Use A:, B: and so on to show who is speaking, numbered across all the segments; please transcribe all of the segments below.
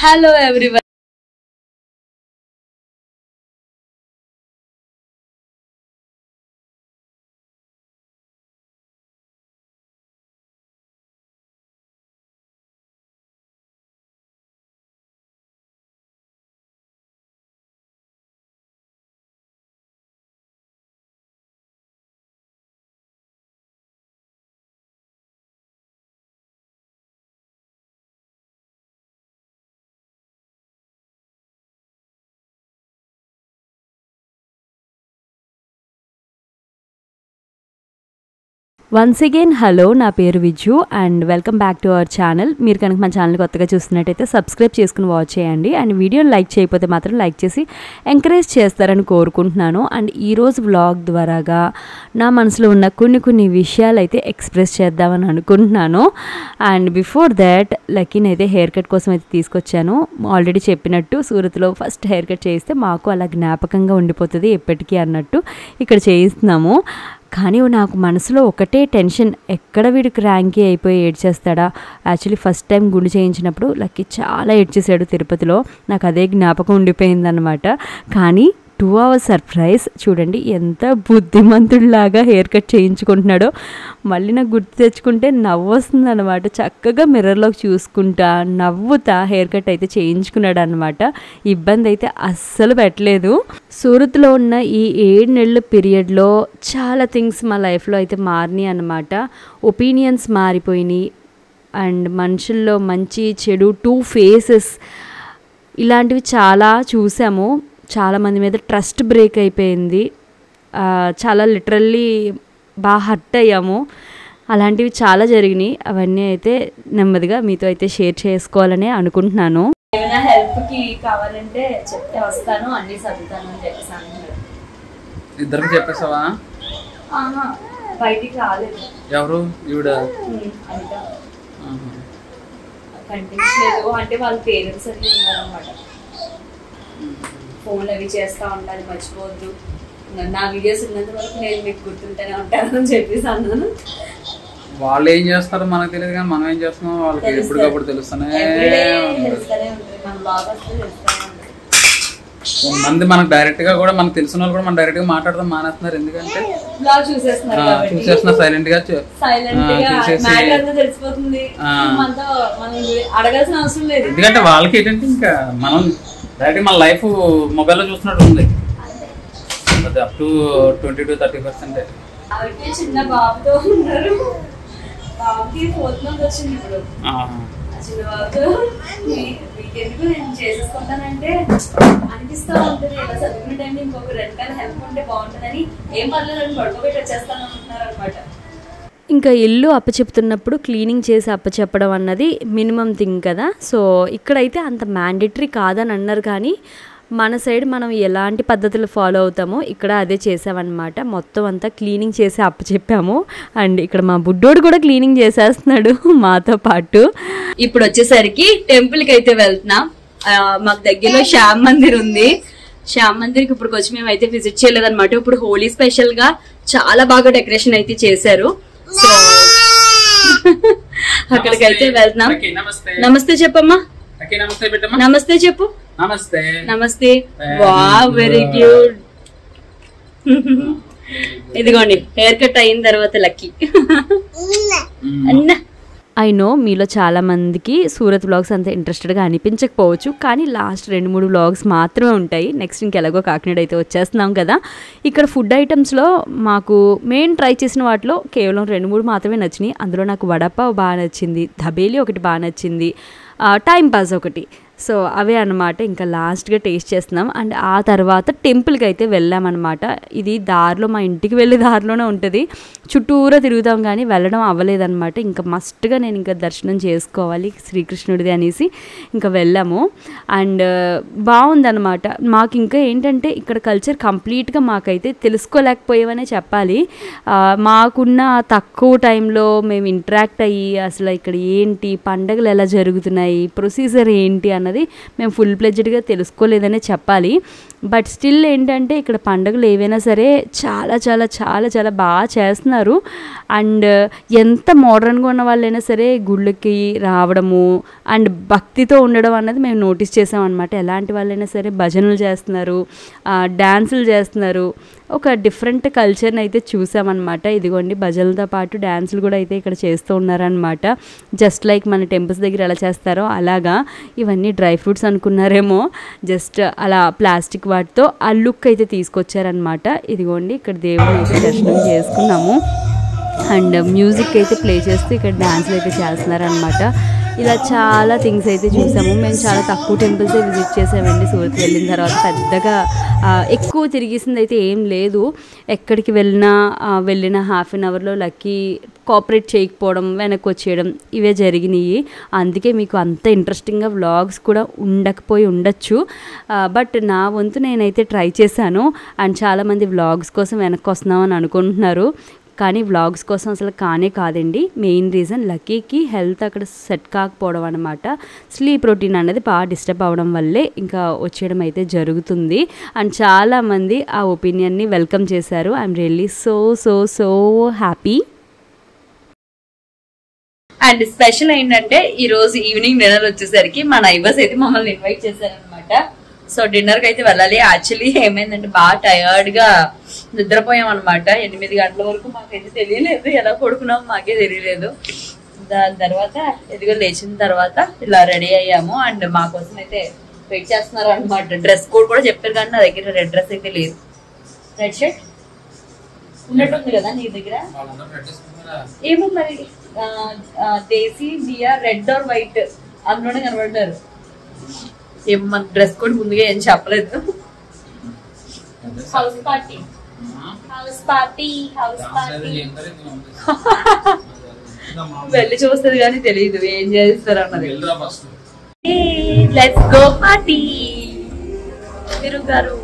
A: Hello everyone once again hello నా పేరు Viju and welcome back to our channel మీరు కనుక మన ఛానల్ కొత్తగా చూస్తున్నట్టయితే సబ్స్క్రైబ్ చేసుకుని వాచ్ చేయండి అండ్ వీడియోని లైక్ చేయకపోతే మాత్రం లైక్ చేసి ఎంకరేజ్ చేస్తారని కోరుకుంటున్నాను అండ్ ఈరోజు వ్లాగ్ ద్వారాగా నా మనసులో ఉన్న కొన్ని కొన్ని విషయాలు అయితే ఎక్స్ప్రెస్ చేద్దామని అనుకుంటున్నాను అండ్ బిఫోర్ దాట్ లక్కీని అయితే హెయిర్ కట్ కోసం అయితే తీసుకొచ్చాను ఆల్రెడీ చెప్పినట్టు సూరత్లో ఫస్ట్ హెయిర్ కట్ చేయిస్తే మాకు అలా జ్ఞాపకంగా ఉండిపోతుంది ఎప్పటికీ అన్నట్టు ఇక్కడ చేయిస్తున్నాము కానీ నాకు మనసులో ఒకటే టెన్షన్ ఎక్కడ వీడికి ర్యాంకీ అయిపోయి ఏడ్చేస్తాడా యాక్చువల్లీ ఫస్ట్ టైం గుండు చేయించినప్పుడు లక్కీ చాలా ఏడ్చేసాడు తిరుపతిలో నాకు అదే జ్ఞాపకం ఉండిపోయిందనమాట కానీ టూ అవర్స్ సర్ప్రైజ్ చూడండి ఎంత బుద్ధిమంతుడిలాగా హెయిర్ కట్ చేయించుకుంటున్నాడో మళ్ళీ నాకు గుర్తు తెచ్చుకుంటే నవ్వు వస్తుంది అనమాట చక్కగా మిర్రర్లోకి చూసుకుంటా నవ్వుతా హెయిర్ కట్ అయితే చేయించుకున్నాడు అనమాట ఇబ్బంది అయితే అస్సలు పెట్టలేదు సూరత్లో ఉన్న ఈ ఏడు నెలల పీరియడ్లో చాలా థింగ్స్ మా లైఫ్లో అయితే మారినాయి అనమాట ఒపీనియన్స్ మారిపోయినాయి అండ్ మనుషుల్లో మంచి చెడు టూ ఫేసెస్ ఇలాంటివి చాలా చూసాము చాలామంది మీద ట్రస్ట్ బ్రేక్ అయిపోయింది ఆ, చాలా లిటరల్లీ బాగా హర్ట్ అయ్యాము అలాంటివి చాలా జరిగినాయి అవన్నీ అయితే నెమ్మదిగా మీతో అయితే షేర్ చేసుకోవాలని అనుకుంటున్నాను
B: ఏమైనా హెల్ప్ కి కావాలంటే చెప్తే వస్తాను అన్ని చదువుతాను అని చెప్పేసి అంటున్నాడు
C: ఇద్దరికి చెప్పేసావా
B: ఆహా బయటికి రాలేదు
C: ఎవరు ఈవిడ
B: అంట
C: ఆహా.
B: కంటిన్యూస్ లేదు అంటే వాళ్ళ పేరెంట్స్ అన్ని ఉన్నారనమాట ఫోన్లు అవి చేస్తా ఉండాలి మర్చిపోవద్దు నా వీడియోస్ ఉన్నంత వరకు నేను మీకు గుర్తుంటూనే ఉంటాను అని చెప్పేసి అన్నాను
C: వాళ్ళు ఏం చేస్తారో మనకు తెలియదు కానీ మనం ఏం చేస్తున్నాం వాళ్ళకి
B: తెలుస్తుంది.
C: ఎప్పటికప్పుడు తెలుస్తూనే
B: ఎవ్రీడే
C: ఉంటుంది.
B: తెలుస్తూనే ఉంటుంది మన బ్లాగ్ వస్తే తెలుస్తూనే ఉంటుంది
C: కొంతమంది మనకు డైరెక్ట్ గా కూడా మనకు తెలిసిన వాళ్ళు కూడా మనం డైరెక్ట్ గా మాట్లాడదాం మానేస్తున్నారు ఎందుకంటే
B: బ్లాగ్ చూసేస్తున్నారు
C: ఆ,
B: కాబట్టి
C: చూసేస్తున్నా సైలెంట్ గా చూ-
B: సైలెంట్
C: ఆ,
B: గా
C: చూసేసి-
B: మ్యాటర్ అంతా తెలిసిపోతుంది
C: ఆ.
B: మనతో మనం అడగాల్సిన అవసరం లేదు
C: ఎందుకంటే వాళ్ళకి ఏంటంటే ఇంకా మనం డైరెక్ట్ మన లైఫ్ మొబైల్లో చూస్తున్నట్టు ఉంది అది up to twenty to thirty percent
B: ఆవిడకి చిన్న బాబుతో ఉన్నారు బాబుకి ఫోర్త్ మంత్ వచ్చింది ఇప్పుడు ఆ చిన్న బాబుతో మీ- మీకెందుకు నేను చేసేసుకుంటానంటే అనిపిస్తా ఉంటుంది ఇలా చదువుకునే టైం ఇంకొక వెనకాల హెల్ప్ ఉంటే బాగుంటుందని ఏం పర్లేదు అని పడుకోబెట్టి వచ్చేస్తాను అంటున్నారు అనమాట
A: ఇంకా ఇల్లు అప్పచెప్తున్నప్పుడు క్లీనింగ్ చేసి అప్పచెప్పడం అన్నది మినిమం థింగ్ కదా సో ఇక్కడైతే అంత మ్యాండేటరీ కాదని అన్నారు కానీ మన సైడ్ మనం ఎలాంటి పద్ధతులు ఫాలో అవుతామో ఇక్కడ అదే చేసామన్నమాట మొత్తం అంతా క్లీనింగ్ చేసి అప్పచెప్పాము అండ్ ఇక్కడ మా బుడ్డోడు కూడా క్లీనింగ్ చేసేస్తున్నాడు మాతో పాటు
B: ఇప్పుడు వచ్చేసరికి టెంపుల్ కి అయితే వెళ్తున్నాం ఆ, మాకు దగ్గరలో శ్యామ్ మందిర్ ఉంది శ్యామ్ మందిర్ కి ఇప్పుడు వచ్చి మేము అయితే విజిట్ చేయలేదు అనమాట ఇప్పుడు హోలీ స్పెషల్ గా చాలా బాగా డెకరేషన్ అయితే చేశారు సో అక్కడికి అయితే వెళ్తున్నాం
C: నమస్తే
B: నమస్తే చెప్పమ్మా
C: అక్కి నమస్తే బిడ్డమ్మా
B: నమస్తే చెప్పు
C: నమస్తే
B: నమస్తే వా వెరీ క్యూట్ ఇదిగోండి హెయిర్ కట్ అయిన తర్వాత లక్కీ అన్నా
A: ఐ నో మీలో చాలా మందికి సూరత్ వ్లాగ్స్ అంత ఇంట్రెస్టెడ్గా అనిపించకపోవచ్చు కానీ లాస్ట్ రెండు మూడు వ్లాగ్స్ మాత్రమే ఉంటాయి నెక్స్ట్ ఇంకెలాగో కాకినాడ అయితే వచ్చేస్తున్నాం కదా ఇక్కడ ఫుడ్ ఐటమ్స్లో మాకు మెయిన్ ట్రై చేసిన వాటిలో కేవలం రెండు మూడు మాత్రమే నచ్చినాయి అందులో నాకు వడపావ్ బాగా నచ్చింది ధబేలి ఒకటి బాగా నచ్చింది ఆ, టైం పాస్ ఒకటి సో అవే అనమాట ఇంకా లాస్ట్గా టేస్ట్ చేస్తున్నాం అండ్ ఆ తర్వాత టెంపుల్కి అయితే వెళ్ళామన్నమాట ఇది దారిలో మా ఇంటికి వెళ్ళే దారిలోనే ఉంటుంది చుట్టూరా తిరుగుతాం కానీ వెళ్ళడం అవ్వలేదన్నమాట ఇంకా మస్ట్గా నేను ఇంకా దర్శనం చేసుకోవాలి శ్రీకృష్ణుడిది అనేసి ఇంకా వెళ్ళాము అండ్ బాగుందన్నమాట మాకు ఇంకా ఏంటంటే ఇక్కడ కల్చర్ కంప్లీట్గా మాకైతే తెలుసుకోలేకపోయామనే చెప్పాలి ఆ, మాకున్న తక్కువ టైంలో మేము ఇంటరాక్ట్ అయ్యి అసలు ఇక్కడ ఏంటి పండగలు ఎలా జరుగుతున్నాయి ప్రొసీజర్ ఏంటి అన్న అన్నది మేము ఫుల్ ప్లెజ్డ్గా తెలుసుకోలేదనే చెప్పాలి బట్ స్టిల్ ఏంటంటే ఇక్కడ పండుగలు ఏవైనా సరే చాలా చాలా చాలా చాలా బాగా చేస్తున్నారు అండ్ ఎంత మోడర్న్గా ఉన్న వాళ్ళైనా సరే గుళ్ళకి రావడము అండ్ భక్తితో ఉండడం అన్నది మేము నోటీస్ చేసామన్నమాట ఎలాంటి వాళ్ళైనా సరే భజనలు చేస్తున్నారు డ్యాన్సులు చేస్తున్నారు ఒక డిఫరెంట్ కల్చర్ని అయితే చూసామన్నమాట ఇదిగోండి భజనలతో పాటు డ్యాన్సులు కూడా అయితే ఇక్కడ చేస్తూ ఉన్నారనమాట జస్ట్ లైక్ మన టెంపుల్స్ దగ్గర ఎలా చేస్తారో అలాగా ఇవన్నీ డ్రై ఫ్రూట్స్ అనుకున్నారేమో జస్ట్ అలా ప్లాస్టిక్ వాటితో ఆ లుక్ అయితే తీసుకొచ్చారనమాట ఇదిగోండి ఇక్కడ దేవుడిని అయితే దర్శనం చేసుకున్నాము అండ్ మ్యూజిక్ అయితే ప్లే చేస్తూ ఇక్కడ డ్యాన్స్లు అయితే చేస్తున్నారనమాట ఇలా చాలా థింగ్స్ అయితే చూసాము మేము చాలా తక్కువ టెంపుల్సే విజిట్ చేసామండి సూరత్ వెళ్ళిన తర్వాత పెద్దగా ఆ, ఎక్కువ తిరిగేసింది అయితే ఏం లేదు ఎక్కడికి వెళ్ళినా ఆ, వెళ్ళిన హాఫ్ అన్ అవర్లో లక్కీ కోఆపరేట్ చేయకపోవడం వెనక్కి వచ్చేయడం ఇవే జరిగినాయి అందుకే మీకు అంత ఇంట్రెస్టింగ్గా వ్లాగ్స్ కూడా ఉండకపోయి ఉండొచ్చు బట్ నా వంతు నేనైతే ట్రై చేశాను అండ్ చాలామంది వ్లాగ్స్ కోసం వెనక్కి వస్తున్నామని అనుకుంటున్నారు కానీ వ్లాగ్స్ కోసం అసలు కానే కాదండి మెయిన్ రీజన్ లక్కీకి హెల్త్ అక్కడ సెట్ కాకపోవడం అనమాట స్లీప్ రొటీన్ అనేది బాగా డిస్టర్బ్ అవ్వడం వల్లే ఇంకా వచ్చేయడం అయితే జరుగుతుంది అండ్ చాలామంది ఆ ఒపీనియన్ని వెల్కమ్ చేశారు I'm really so so so happy
B: and special ఏంటంటే ఈ రోజు ఈవినింగ్ డిన్నర్ వచ్చేసరికి మా నైబర్స్ అయితే మమ్మల్ని ఇన్వైట్ చేశారనమాట సో డిన్నర్ కి అయితే వెళ్ళాలి యాక్చువల్లీ ఏమైందంటే బాగా టయర్డ్ గా నిద్రపోయాం అనమాట ఎనిమిది గంటల వరకు మాకైతే తెలియలేదు ఎలా పడుకున్నాం మాకే తెలియలేదు దాని తర్వాత ఎదుగు లేచిన తర్వాత ఇలా రెడీ అయ్యాము అండ్ మా కోసం అయితే వెయిట్ చేస్తున్నారు అనమాట డ్రెస్ కోడ్ కూడా చెప్పారు కానీ నా దగ్గర రెడ్ డ్రెస్ అయితే లేదు రెడ్ షర్ట్ ఉన్నట్టుంది కదా నీ దగ్గర
C: వాళ్ళందరూ పెట్టేసుకున్నారా
B: ఏమో మరి ఆ, ఆ, దేశీ బియా రెడ్ ఆర్ వైట్ అందులోనే కనబడ్డారు ఏమో మన డ్రెస్ కోడ్ ముందుగా ఏం చెప్పలేదు house party house party house party వెళ్ళి చూస్తుంది కానీ తెలియదు ఏం చేస్తారు అన్నది
C: వెళ్ళరా ఫస్ట్
B: లెట్స్ గో పార్టీ మీరు గారు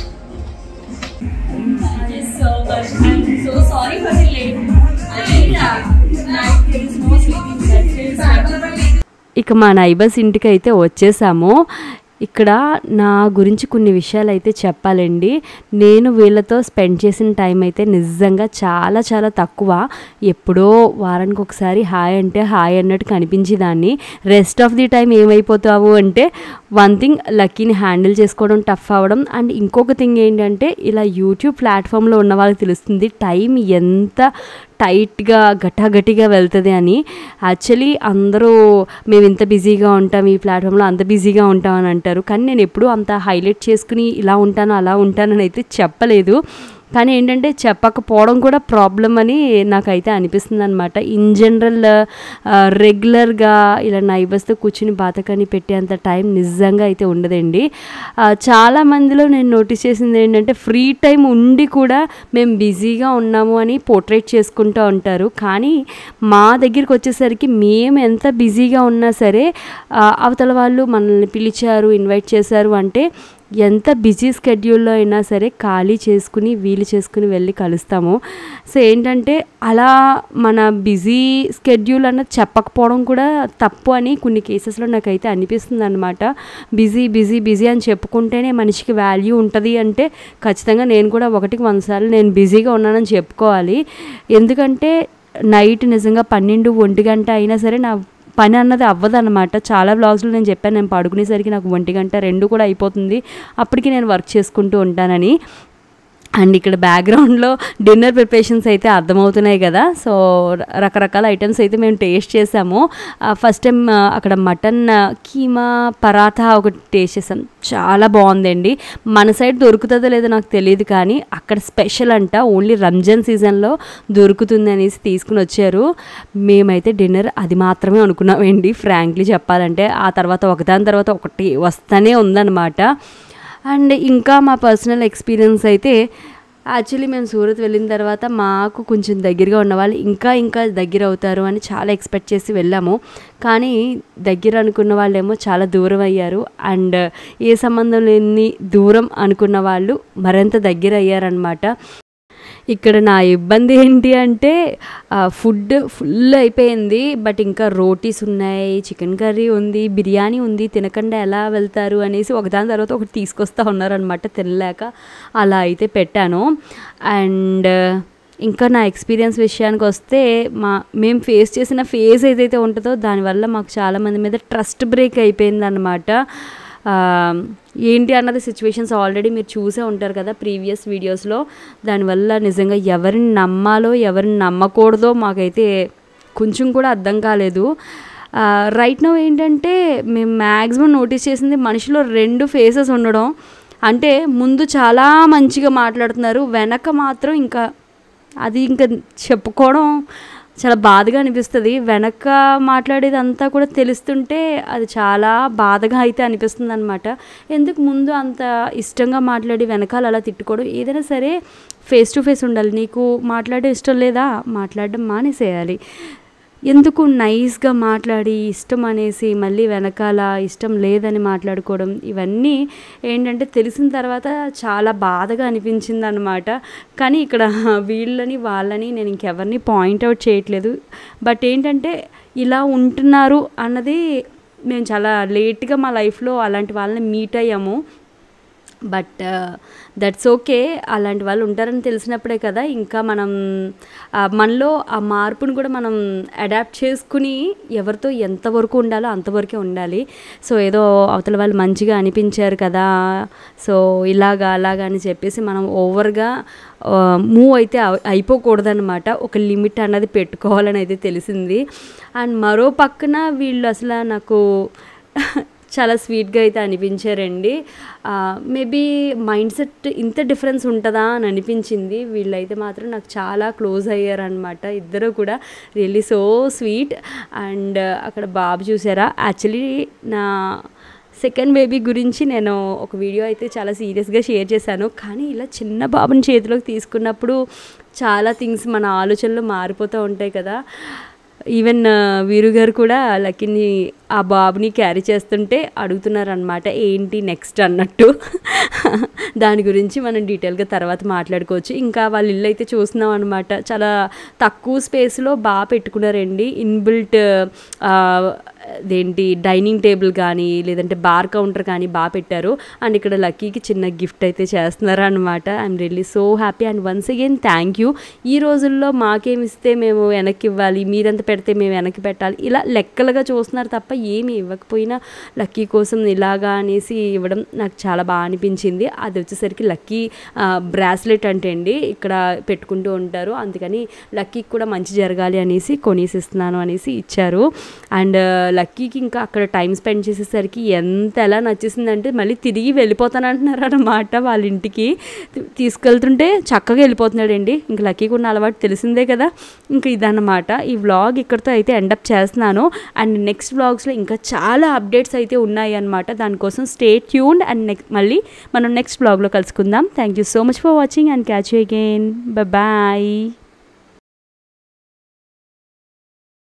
B: so much. I'm so sorry for the late. I think uh, night there is no sleeping. That's it.
A: ఇక మా నైబర్స్ ఇంటికి అయితే వచ్చేసాము ఇక్కడ నా గురించి కొన్ని విషయాలు అయితే చెప్పాలండి నేను వీళ్ళతో స్పెండ్ చేసిన టైం అయితే నిజంగా చాలా చాలా తక్కువ ఎప్పుడో వారానికి ఒకసారి హాయ్ అంటే హాయ్ అన్నట్టు కనిపించేదాన్ని రెస్ట్ ఆఫ్ ది టైం ఏమైపోతావు అంటే వన్ థింగ్ లక్కీని హ్యాండిల్ చేసుకోవడం టఫ్ అవ్వడం అండ్ ఇంకొక థింగ్ ఏంటంటే ఇలా యూట్యూబ్ ప్లాట్ఫామ్లో ఉన్న వాళ్ళకి తెలుస్తుంది టైం ఎంత టైట్గా గటాగటిగా వెళ్తుంది అని యాక్చువల్లీ అందరూ మేము ఇంత బిజీగా ఉంటాం ఈ ప్లాట్ఫామ్లో అంత బిజీగా ఉంటాం అని అంటారు కానీ నేను ఎప్పుడూ అంత హైలైట్ చేసుకుని ఇలా ఉంటాను అలా ఉంటానని అయితే చెప్పలేదు కానీ ఏంటంటే చెప్పకపోవడం కూడా ప్రాబ్లం అని నాకైతే అనిపిస్తుంది అనమాట ఇన్ జనరల్ రెగ్యులర్గా ఇలా నైబర్స్తో కూర్చుని బాతకాన్ని పెట్టేంత టైం నిజంగా అయితే ఉండదండి ఆ, చాలా మందిలో నేను నోటీస్ చేసింది ఏంటంటే ఫ్రీ టైం ఉండి కూడా మేము బిజీగా ఉన్నాము అని పోర్ట్రేట్ చేసుకుంటూ ఉంటారు కానీ మా దగ్గరికి వచ్చేసరికి మేము ఎంత బిజీగా ఉన్నా సరే ఆ, అవతల వాళ్ళు మనల్ని పిలిచారు ఇన్వైట్ చేశారు అంటే ఎంత బిజీ స్కెడ్యూల్లో అయినా సరే ఖాళీ చేసుకుని వీలు చేసుకుని వెళ్ళి కలుస్తాము సో ఏంటంటే అలా మన బిజీ స్కెడ్యూల్ అన్నది చెప్పకపోవడం కూడా తప్పు అని కొన్ని కేసెస్లో నాకైతే అనిపిస్తుంది అనమాట బిజీ బిజీ బిజీ అని చెప్పుకుంటేనే మనిషికి వాల్యూ ఉంటుంది అంటే ఖచ్చితంగా నేను కూడా ఒకటికి వంద సార్లు నేను బిజీగా ఉన్నానని చెప్పుకోవాలి ఎందుకంటే నైట్ నిజంగా పన్నెండు ఒంటి గంట అయినా సరే నా పని అన్నది అవ్వదన్నమాట చాలా వ్లాగ్స్లో నేను చెప్పాను నేను పడుకునేసరికి నాకు ఒంటి గంట రెండు కూడా అయిపోతుంది అప్పటికి నేను వర్క్ చేసుకుంటూ ఉంటానని అండ్ ఇక్కడ బ్యాక్గ్రౌండ్లో డిన్నర్ ప్రిపరేషన్స్ అయితే అర్థమవుతున్నాయి కదా సో రకరకాల ఐటమ్స్ అయితే మేము టేస్ట్ చేసాము ఫస్ట్ టైం అక్కడ మటన్ కీమా పరాఠా ఒకటి టేస్ట్ చేసాం చాలా బాగుందండి మన సైడ్ దొరుకుతుందో లేదో నాకు తెలియదు కానీ అక్కడ స్పెషల్ అంట ఓన్లీ రంజాన్ సీజన్లో దొరుకుతుంది అనేసి తీసుకుని వచ్చారు మేమైతే డిన్నర్ అది మాత్రమే అనుకున్నామండి ఫ్రాంక్లీ చెప్పాలంటే ఆ తర్వాత ఒకదాని తర్వాత ఒకటి వస్తూనే ఉందన్నమాట అండ్ ఇంకా మా పర్సనల్ ఎక్స్పీరియన్స్ అయితే యాక్చువల్లీ మేము సూరత్ వెళ్ళిన తర్వాత మాకు కొంచెం దగ్గరగా ఉన్న వాళ్ళు ఇంకా ఇంకా దగ్గర అవుతారు అని చాలా ఎక్స్పెక్ట్ చేసి వెళ్ళాము కానీ దగ్గర అనుకున్న వాళ్ళేమో చాలా దూరం అయ్యారు అండ్ ఏ సంబంధం లేని దూరం అనుకున్న వాళ్ళు మరింత దగ్గర అయ్యారనమాట ఇక్కడ నా ఇబ్బంది ఏంటి అంటే ఫుడ్ ఫుల్ అయిపోయింది బట్ ఇంకా రోటీస్ ఉన్నాయి చికెన్ కర్రీ ఉంది బిర్యానీ ఉంది తినకుండా ఎలా వెళ్తారు అనేసి ఒకదాని తర్వాత ఒకటి తీసుకొస్తా ఉన్నారనమాట తినలేక అలా అయితే పెట్టాను అండ్ ఇంకా నా ఎక్స్పీరియన్స్ విషయానికి వస్తే మా మేము ఫేస్ చేసిన ఫేజ్ ఏదైతే ఉంటుందో దానివల్ల మాకు చాలామంది మీద ట్రస్ట్ బ్రేక్ అయిపోయిందనమాట ఆ, ఏంటి అన్నది సిచ్యువేషన్స్ ఆల్రెడీ మీరు చూసే ఉంటారు కదా ప్రీవియస్ వీడియోస్లో దానివల్ల నిజంగా ఎవరిని నమ్మాలో ఎవరిని నమ్మకూడదో మాకైతే కొంచెం కూడా అర్థం కాలేదు రైట్ నో ఏంటంటే మేము మ్యాక్సిమం నోటీస్ చేసింది మనిషిలో రెండు ఫేసెస్ ఉండడం అంటే ముందు చాలా మంచిగా మాట్లాడుతున్నారు వెనక మాత్రం ఇంకా అది ఇంకా చెప్పుకోవడం చాలా బాధగా అనిపిస్తుంది వెనక మాట్లాడేది అంతా కూడా తెలుస్తుంటే అది చాలా బాధగా అయితే అనిపిస్తుంది అనమాట ఎందుకు ముందు అంత ఇష్టంగా మాట్లాడి వెనకాల అలా తిట్టుకోవడం ఏదైనా సరే ఫేస్ టు ఫేస్ ఉండాలి నీకు మాట్లాడే ఇష్టం లేదా మాట్లాడడం మానేసేయాలి ఎందుకు నైస్గా మాట్లాడి ఇష్టం అనేసి మళ్ళీ వెనకాల ఇష్టం లేదని మాట్లాడుకోవడం ఇవన్నీ ఏంటంటే తెలిసిన తర్వాత చాలా బాధగా అనిపించింది అనమాట కానీ ఇక్కడ వీళ్ళని వాళ్ళని నేను ఇంకెవరిని పాయింట్అవుట్ చేయట్లేదు బట్ ఏంటంటే ఇలా ఉంటున్నారు అన్నది మేము చాలా లేట్గా మా లైఫ్లో అలాంటి వాళ్ళని మీట్ అయ్యాము బట్ దట్స్ ఓకే అలాంటి వాళ్ళు ఉంటారని తెలిసినప్పుడే కదా ఇంకా మనం ఆ, మనలో ఆ మార్పును కూడా మనం అడాప్ట్ చేసుకుని ఎవరితో ఎంతవరకు ఉండాలో అంతవరకే ఉండాలి సో ఏదో అవతల వాళ్ళు మంచిగా అనిపించారు కదా సో ఇలాగా అలాగా అని చెప్పేసి మనం ఓవర్గా మూవ్ అయితే అవ- అయిపోకూడదన్నమాట ఒక లిమిట్ అన్నది పెట్టుకోవాలని అయితే తెలిసింది అండ్ మరో పక్కన వీళ్ళు అసలు నాకు చాలా స్వీట్గా అయితే అనిపించారండి మేబీ మైండ్ సెట్ ఇంత డిఫరెన్స్ ఉంటుందా అని అనిపించింది వీళ్ళైతే మాత్రం నాకు చాలా క్లోజ్ అయ్యారనమాట ఇద్దరు కూడా రియల్లీ సో స్వీట్ అండ్ అక్కడ బాబు చూసారా యాక్చువల్లీ నా సెకండ్ బేబీ గురించి నేను ఒక వీడియో అయితే చాలా సీరియస్గా షేర్ చేశాను కానీ ఇలా చిన్న బాబుని చేతిలోకి తీసుకున్నప్పుడు చాలా థింగ్స్ మన ఆలోచనలు మారిపోతూ ఉంటాయి కదా ఈవెన్ వీరు గారు కూడా లక్కీని ఆ బాబుని క్యారీ చేస్తుంటే అడుగుతున్నారనమాట ఏంటి నెక్స్ట్ అన్నట్టు దాని గురించి మనం డీటెయిల్గా తర్వాత మాట్లాడుకోవచ్చు ఇంకా వాళ్ళ ఇల్లు అయితే చూస్తున్నాం అనమాట చాలా తక్కువ స్పేస్లో బాగా పెట్టుకున్నారండి ఇన్బిల్ట్ అదేంటి డైనింగ్ టేబుల్ కానీ లేదంటే బార్ కౌంటర్ కానీ బాగా పెట్టారు అండ్ ఇక్కడ లక్కీకి చిన్న గిఫ్ట్ అయితే చేస్తున్నారు అనమాట I'm really so happy and once again thank you ఈ రోజుల్లో మాకేమి ఇస్తే మేము వెనక్కి ఇవ్వాలి మీరెంత పెడితే మేము వెనక్కి పెట్టాలి ఇలా లెక్కలుగా చూస్తున్నారు తప్ప ఏమి ఇవ్వకపోయినా లక్కీ కోసం ఇలాగా అనేసి ఇవ్వడం నాకు చాలా బాగా అనిపించింది అది వచ్చేసరికి లక్కీ బ్రాస్లెట్ అంటే అండి ఇక్కడ పెట్టుకుంటూ ఉంటారు అందుకని లక్కీకి కూడా మంచి జరగాలి అనేసి కొనేసి ఇస్తున్నాను అనేసి ఇచ్చారు అండ్ లక్కీకి ఇంకా అక్కడ టైం స్పెండ్ చేసేసరికి ఎంత ఎలా నచ్చేసిందంటే మళ్ళీ తిరిగి వెళ్ళిపోతాను అంటున్నారు అనమాట వాళ్ళ ఇంటికి తీ- తీసుకెళ్తుంటే చక్కగా వెళ్ళిపోతున్నాడండి ఇంకా లక్కీకి ఉన్న అలవాటు తెలిసిందే కదా ఇంకా ఇదన్నమాట ఈ వ్లాగ్ ఇక్కడితో అయితే ఎండప్ చేస్తున్నాను అండ్ నెక్స్ట్ వ్లాగ్స్లో ఇంకా చాలా అప్డేట్స్ అయితే ఉన్నాయి అనమాట దానికోసం స్టే ట్యూన్డ్ అండ్ నెక్స్ట్ మళ్ళీ మనం నెక్స్ట్ వ్లాగ్లో కలుసుకుందాం thank you so much for watching and catch you again bye